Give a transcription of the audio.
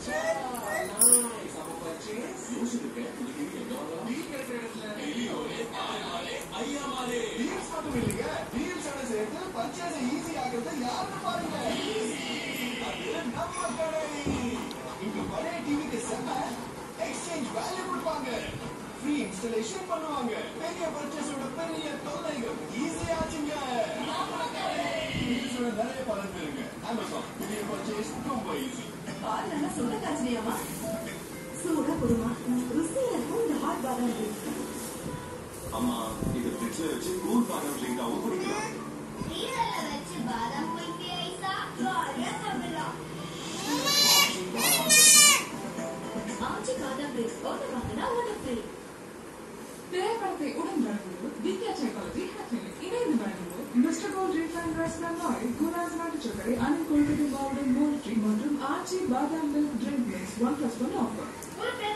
Deals மட்டும் இல்லைங்க டீல்ஸோட சேர்த்து பர்ச்சேஸ் ஈஸி ஆகுறது யாருன்னு பாருங்க அது நம்ம கடை இங்க பழைய டிவிக்கு செம்ம எக்ஸ்சேஞ்ச் வேல்யூ கொடுப்பாங்க ஃப்ரீ இன்ஸ்டலேஷன் பண்ணுவாங்க பெரிய பர்ச்சேஸோட பெரிய தொல்லைகள் ஈஸி ஆச்சுங்க டீல்ஸோட நிறைய பலன் பெறுங்க அமேசான் பெரிய பர்ச்சேஸ் ரொம்ப ஈஸி பால் நல்லா சுட காய்ச்சலையாமா சூட கொடுமா ருசியா இருக்கும் இந்த ஹாட் பாதாம் drink. அம்மா இது ஃப்ரிட்ஜ்ல வச்சு கூல் பாதாம் ட்ரிங்காவும் குடிக்கலாம் ஃப்ரீசர்ல வச்சு பாதாம் குல்ஃபி ஐஸா ஜாலியா சாப்பிடலாம் ஆச்சி பாதாம் drink order வாங்கினா order free. திரைப்படத்தை உடன் வழங்குவோர் வித்யா சைக்காலஜி ஹேட்லினிக் இணைந்து வழங்குவோர் mister gold refine rice bran குராஸ் நாட்டு சர்க்கரை அனில் கொழுக்கட்டை மாவுடன் மோல்ட்ரி மற்றும் ஆச்சி பாதாம் milk drink mix one plus one offer ஒரு